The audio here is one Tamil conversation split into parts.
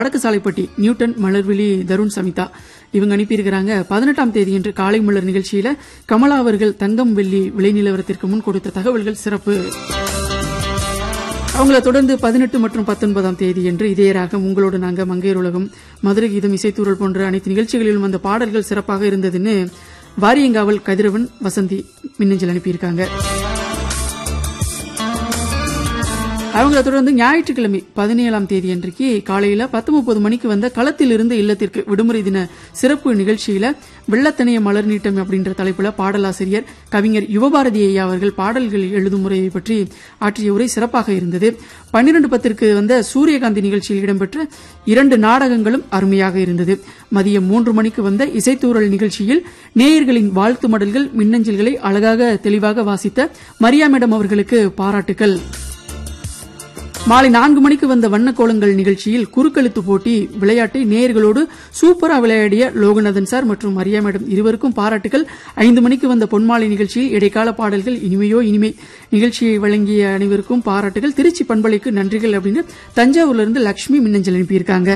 வடக்கு சாலைப்பட்டி நியூட்டன் மலர்விழி தருண் சமிதா இவங்க அனுப்பியிருக்கிறாங்க பதினெட்டாம் தேதி என்று காலை மலர் நிகழ்ச்சியில கமலா அவர்கள் தங்கம் வெள்ளி விலை நிலவரத்திற்கு முன் கொடுத்த தகவல்கள் சிறப்பு அவங்கள தொடர்ந்து பதினெட்டு மற்றும் பத்தொன்பதாம் தேதி என்று இதே ராகம் உங்களோடு நாங்க மங்கையர் உலகம் மதுரை கீதம் இசைத்தூரல் போன்ற அனைத்து நிகழ்ச்சிகளிலும் அந்த பாடல்கள் சிறப்பாக இருந்ததுன்னு வாரியங்காவல் கதிரவன் வசந்தி மின்னஞ்சல் அனுப்பியிருக்காங்க அவங்கள தொடர்ந்து ஞாயிற்றுக்கிழமை பதினேழாம் தேதி அன்றைக்கு காலையில பத்து முப்பது மணிக்கு வந்த களத்தில் இருந்து இல்லத்திற்கு விடுமுறை தின சிறப்பு நிகழ்ச்சியில வெள்ளத்தனைய மலர் நீட்டம் அப்படின்ற தலைப்புல பாடலாசிரியர் கவிஞர் யுவபாரதி ஐயா அவர்கள் பாடல்கள் எழுதும் முறையை பற்றி ஆற்றிய உரை சிறப்பாக இருந்தது பன்னிரண்டு பத்திற்கு வந்த சூரியகாந்தி நிகழ்ச்சியில் இடம்பெற்ற இரண்டு நாடகங்களும் அருமையாக இருந்தது மதியம் மூன்று மணிக்கு வந்த இசைத்தூரல் நிகழ்ச்சியில் நேயர்களின் வாழ்த்து மடல்கள் மின்னஞ்சல்களை அழகாக தெளிவாக வாசித்த மரியா மேடம் அவர்களுக்கு பாராட்டுக்கள் மாலை நான்கு மணிக்கு வந்த வண்ணக்கோலங்கள் நிகழ்ச்சியில் குறுக்கெழுத்து போட்டி விளையாட்டை நேயர்களோடு சூப்பரா விளையாடிய லோகநாதன் சார் மற்றும் மரியா மேடம் இருவருக்கும் பாராட்டுகள் ஐந்து மணிக்கு வந்த பொன்மாலை நிகழ்ச்சியில் இடைக்கால பாடல்கள் இனிமையோ இனிமை நிகழ்ச்சியை வழங்கிய அனைவருக்கும் பாராட்டுகள் திருச்சி பண்பலைக்கு நன்றிகள் அப்படின்னு தஞ்சாவூர்ல இருந்து லட்சுமி மின்னஞ்சல் அனுப்பியிருக்காங்க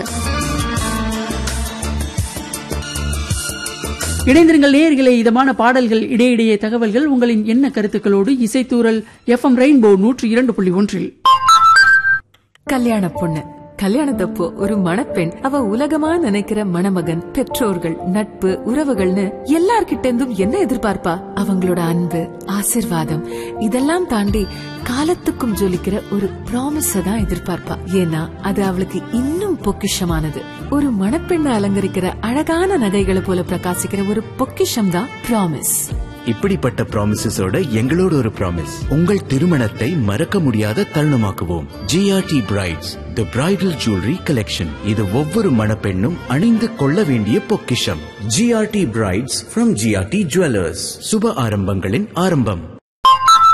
இணைந்திருங்கள் நேயர்களே இதமான பாடல்கள் இடையிடையே தகவல்கள் உங்களின் என்ன கருத்துக்களோடு இசைத்தூரல் எஃப் எம் ரெயின்போ நூற்றி இரண்டு புள்ளி ஒன்றில் கல்யாண பொண்ணு கல்யாணத்தப்போ ஒரு மணப்பெண் அவ உலகமா நினைக்கிற மணமகன் பெற்றோர்கள் நட்பு உறவுகள்னு எல்லார்கிட்ட இருந்தும் என்ன எதிர்பார்ப்பா அவங்களோட அன்பு ஆசிர்வாதம் இதெல்லாம் தாண்டி காலத்துக்கும் ஜொலிக்கிற ஒரு ப்ராமிஸ தான் எதிர்பார்ப்பா ஏன்னா அது அவளுக்கு இன்னும் பொக்கிஷமானது ஒரு மணப்பெண்ணை அலங்கரிக்கிற அழகான நகைகளை போல பிரகாசிக்கிற ஒரு பொக்கிஷம் தான் ப்ராமிஸ் இப்படிப்பட்ட ப்ராமிசஸோட எங்களோட ஒரு ப்ராமிஸ் உங்கள் திருமணத்தை மறக்க முடியாத தருணமாக்குவோம் GRT brides the bridal jewellery collection இது ஒவ்வொரு மணப்பெண்ணும் அணிந்து கொள்ள வேண்டிய பொக்கிஷம் GRT brides from GRT jewellers சுப ஆரம்பங்களின் ஆரம்பம்